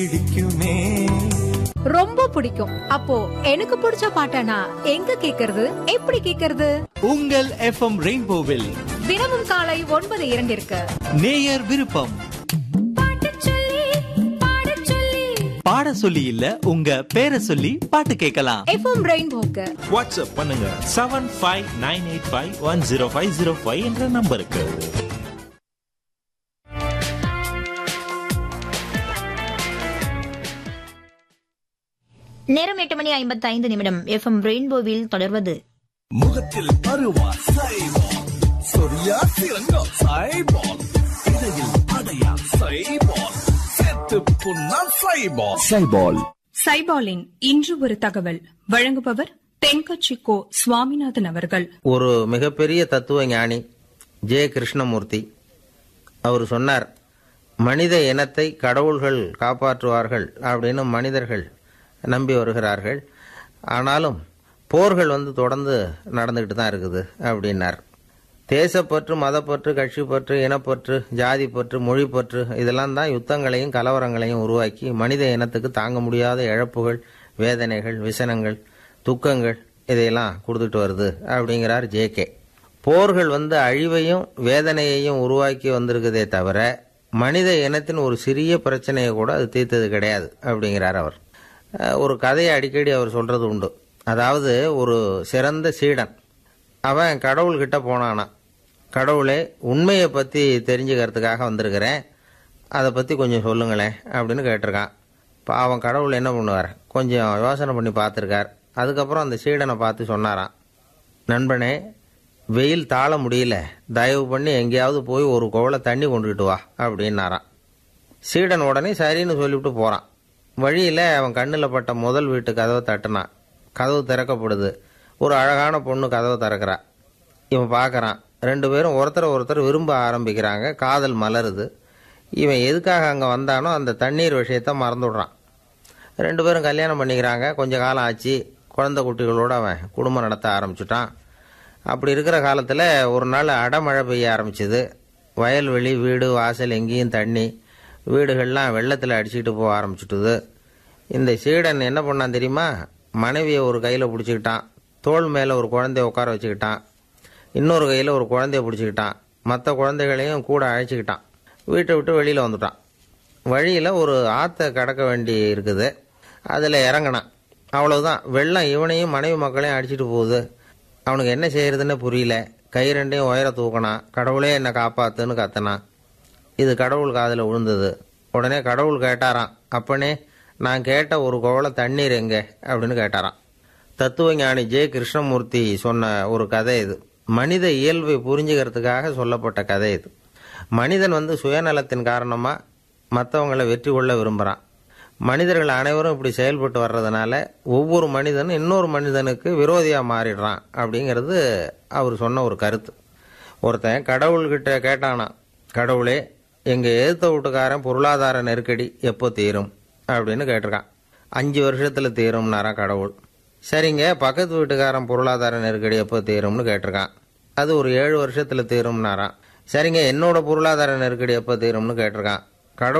பிடிக்குமே ரொம்ப பிடிக்கும் அப்போ எனக்கு பிடிச்ச பாட்டனா எங்க கேக்குறது எப்படி கேக்குறது உங்கள் எஃப்எம் ரெயின்போவில் தினமும் காலை ஒன்பது இரண்டிற்கு நேயர் விருப்பம் பாட சொல்லி இல்ல உங்க பேரை சொல்லி பாட்டு கேட்கலாம் எஃப்எம் ரெயின்போக்கு வாட்ஸ்அப் பண்ணுங்க seven five nine eight five one zero five zero five என்ற நம்பருக்கு நேரம் எட்டு மணி ஐம்பத்தி ஐந்து நிமிடம் எஃப்எம் ரெயின்போவில் தொடர்வது முகத்தில் பருவா சைபால் சொரியா சிறங்கா சைபால் இடையில் அடையா சைபால் செத்து புண்ணா சைபால் சைபால் சைபாலின் இன்று ஒரு தகவல் வழங்குபவர் தென்கட்சி கோ சுவாமிநாதன் அவர்கள் ஒரு மிகப்பெரிய தத்துவ ஞானி ஜே கிருஷ்ணமூர்த்தி அவர் சொன்னார் மனித இனத்தை கடவுள்கள் காப்பாற்றுவார்கள் அப்படின்னு மனிதர்கள் நம்பி வருகிறார்கள் ஆனாலும் போர்கள் வந்து தொடர்ந்து நடந்துக்கிட்டு தான் இருக்குது அப்படின்னார் தேசப்பற்று மதப்பற்று கட்சிப்பற்று இனப்பற்று ஜாதிப்பற்று மொழிப்பற்று இதெல்லாம் தான் யுத்தங்களையும் கலவரங்களையும் உருவாக்கி மனித இனத்துக்கு தாங்க முடியாத இழப்புகள் வேதனைகள் விசனங்கள் துக்கங்கள் இதையெல்லாம் கொடுத்துட்டு வருது அப்படிங்கிறார் ஜேகே போர்கள் வந்து அழிவையும் வேதனையையும் உருவாக்கி வந்திருக்குதே தவிர மனித இனத்தின் ஒரு சிறிய பிரச்சனையை கூட அது தீர்த்தது கிடையாது அப்படிங்கிறார் அவர் அஹ் ஒரு கதையை அடிக்கடி அவர் சொல்றது உண்டு அதாவது ஒரு சிறந்த சீடன் அவன் கடவுள்கிட்ட போனானா கடவுளே உண்மையை பற்றி தெரிஞ்சுக்கிறதுக்காக வந்திருக்கிறேன் அதை பற்றி கொஞ்சம் சொல்லுங்களேன் அப்படின்னு கேட்டிருக்கான் பாவம் கடவுள் என்ன பண்ணுவார் கொஞ்சம் யோசனை பண்ணி பார்த்துருக்கார் அதுக்கப்புறம் அந்த சீடனை பார்த்து சொன்னாராம் நண்பனே வெயில் தாழ முடியல தயவு பண்ணி எங்கேயாவது போய் ஒரு குவளை தண்ணி கொண்டுகிட்டு வா அப்படின்னாராம் சீடன் உடனே சரின்னு சொல்லிவிட்டு போகிறான் வழியில் அவன் கண்ணில் பட்ட முதல் வீட்டு கதவை தட்டினான் கதவு திறக்கப்படுது ஒரு அழகான பொண்ணு கதவை திறக்கிறா இவன் பார்க்கறான் ரெண்டு பேரும் ஒருத்தர் ஒருத்தர் விரும்ப ஆரம்பிக்கிறாங்க காதல் மலருது இவன் எதுக்காக அங்கே வந்தானோ அந்த தண்ணீர் விஷயத்த மறந்துடுறான் ரெண்டு பேரும் கல்யாணம் பண்ணிக்கிறாங்க கொஞ்ச காலம் ஆச்சு குழந்தை குட்டிகளோடு அவன் குடும்பம் நடத்த ஆரம்பிச்சுட்டான் அப்படி இருக்கிற காலத்தில் ஒரு நாள் அடமழை பெய்ய ஆரம்பிச்சுது வயல்வெளி வீடு வாசல் எங்கேயும் தண்ணி வீடுகள்லாம் வெள்ளத்தில் அடிச்சுக்கிட்டு போக ஆரம்பிச்சுட்டுது இந்த சீடன் என்ன பண்ணான் தெரியுமா மனைவியை ஒரு கையில் பிடிச்சிக்கிட்டான் தோள் மேலே ஒரு குழந்தைய உட்கார வச்சுக்கிட்டான் இன்னொரு கையில் ஒரு குழந்தைய பிடிச்சிக்கிட்டான் மற்ற குழந்தைகளையும் கூட அழைச்சிக்கிட்டான் வீட்டை விட்டு வெளியில் வந்துட்டான் வழியில் ஒரு ஆற்றை கடக்க வேண்டி இருக்குது அதில் இறங்கினான் அவ்வளவுதான் வெள்ளம் இவனையும் மனைவி மக்களையும் அடிச்சிட்டு போகுது அவனுக்கு என்ன செய்யறதுன்னு புரியல கை ரெண்டையும் உயர தூக்கினான் கடவுளே என்னை காப்பாத்துன்னு கத்தினான் இது கடவுள் காதில் விழுந்தது உடனே கடவுள் கேட்டாராம் அப்பனே நான் கேட்ட ஒரு குவளை தண்ணீர் எங்க அப்படின்னு கேட்டாராம் தத்துவ ஞானி ஜே கிருஷ்ணமூர்த்தி சொன்ன ஒரு கதை இது மனித இயல்பை புரிஞ்சுக்கிறதுக்காக சொல்லப்பட்ட கதை இது மனிதன் வந்து சுயநலத்தின் காரணமாக மற்றவங்களை வெற்றி கொள்ள விரும்புகிறான் மனிதர்கள் அனைவரும் இப்படி செயல்பட்டு வர்றதுனால ஒவ்வொரு மனிதனும் இன்னொரு மனிதனுக்கு விரோதியாக மாறிடுறான் அப்படிங்கிறது அவர் சொன்ன ஒரு கருத்து ஒருத்தன் கடவுள்கிட்ட கேட்டானா கடவுளே எங்கள் எதிர்த்த வீட்டுக்காரன் பொருளாதார நெருக்கடி எப்போ தீரும் அப்படின்னு கேட்டிருக்கான் அஞ்சு வருஷத்தில் தீரும்னாராம் கடவுள் சரிங்க பக்கத்து வீட்டுக்காரன் பொருளாதார நெருக்கடி எப்போ தீரும்னு கேட்டிருக்கான் அது ஒரு ஏழு வருஷத்தில் தீரும்னாராம் சரிங்க என்னோட பொருளாதார நெருக்கடி எப்போ தீரும்னு கேட்டிருக்கான்